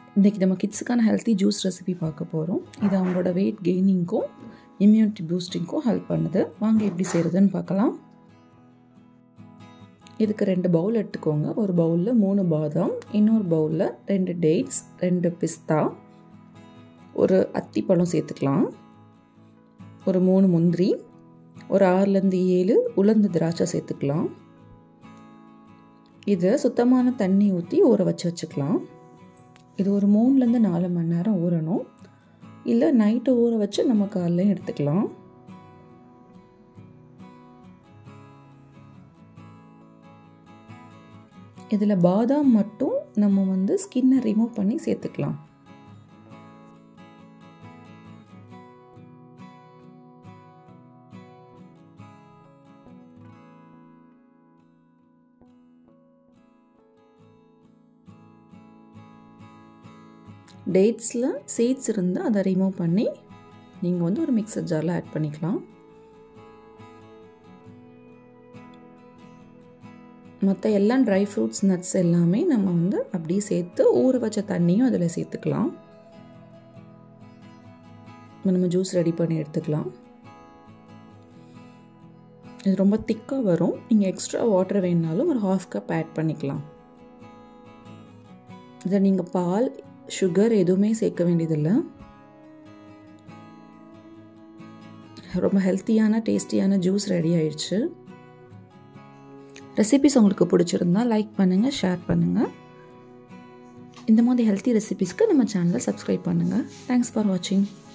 இன்றைக்கி நம்ம கிட்ஸுக்கான healthy juice recipe பார்க்க போகிறோம் இது அவங்களோட வெயிட் கெய்னிங்க்கும் இம்யூனிட்டி பூஸ்டிங்க்கும் ஹெல்ப் பண்ணுது வாங்க எப்படி செய்கிறதுன்னு பார்க்கலாம் இதுக்கு ரெண்டு பவுல் எடுத்துக்கோங்க ஒரு பவுலில் மூணு பாதாம் இன்னொரு பவுலில் ரெண்டு டேட்ஸ் ரெண்டு பிஸ்தா ஒரு அத்திப்பழம் சேர்த்துக்கலாம் ஒரு மூணு முந்திரி ஒரு ஆறுலேருந்து ஏழு உலர்ந்த திராட்சை சேர்த்துக்கலாம் இதை சுத்தமான தண்ணி ஊற்றி ஊற வச்சு வச்சுக்கலாம் இது ஒரு மூணுலேருந்து நாலு மணி நேரம் ஊறணும் இல்லை நைட்டு ஊற வச்சு நம்ம காலைலையும் எடுத்துக்கலாம் இதில் பாதாம் மட்டும் நம்ம வந்து ஸ்கின்னை ரிமூவ் பண்ணி சேர்த்துக்கலாம் டேட்ஸில் சீட்ஸ் இருந்தால் அதை ரிமூவ் பண்ணி நீங்கள் வந்து ஒரு மிக்சர் ஜாரில் ஆட் பண்ணிக்கலாம் மற்ற எல்லா ட்ரை ஃப்ரூட்ஸ் நட்ஸ் எல்லாமே நம்ம வந்து அப்படியே சேர்த்து ஊற வச்ச தண்ணியும் அதில் சேர்த்துக்கலாம் நம்ம ஜூஸ் ரெடி பண்ணி எடுத்துக்கலாம் இது ரொம்ப திக்காக வரும் நீங்கள் எக்ஸ்ட்ரா வாட்டர் வேணுனாலும் ஒரு ஹாஃப் கப் ஆட் பண்ணிக்கலாம் இதை நீங்கள் பால் சுகர் எதுவுமே சேர்க்க வேண்டியதில்லை ரொம்ப ஹெல்த்தியான டேஸ்டியான ஜூஸ் ரெடி ஆயிடுச்சு ரெசிபிஸ் உங்களுக்கு பிடிச்சிருந்தா லைக் பண்ணுங்கள் ஷேர் பண்ணுங்கள் இந்த மாதிரி ஹெல்த்தி ரெசிபிஸ்க்கு நம்ம சேனலை சப்ஸ்கிரைப் பண்ணுங்கள் தேங்க்ஸ் ஃபார் வாட்சிங்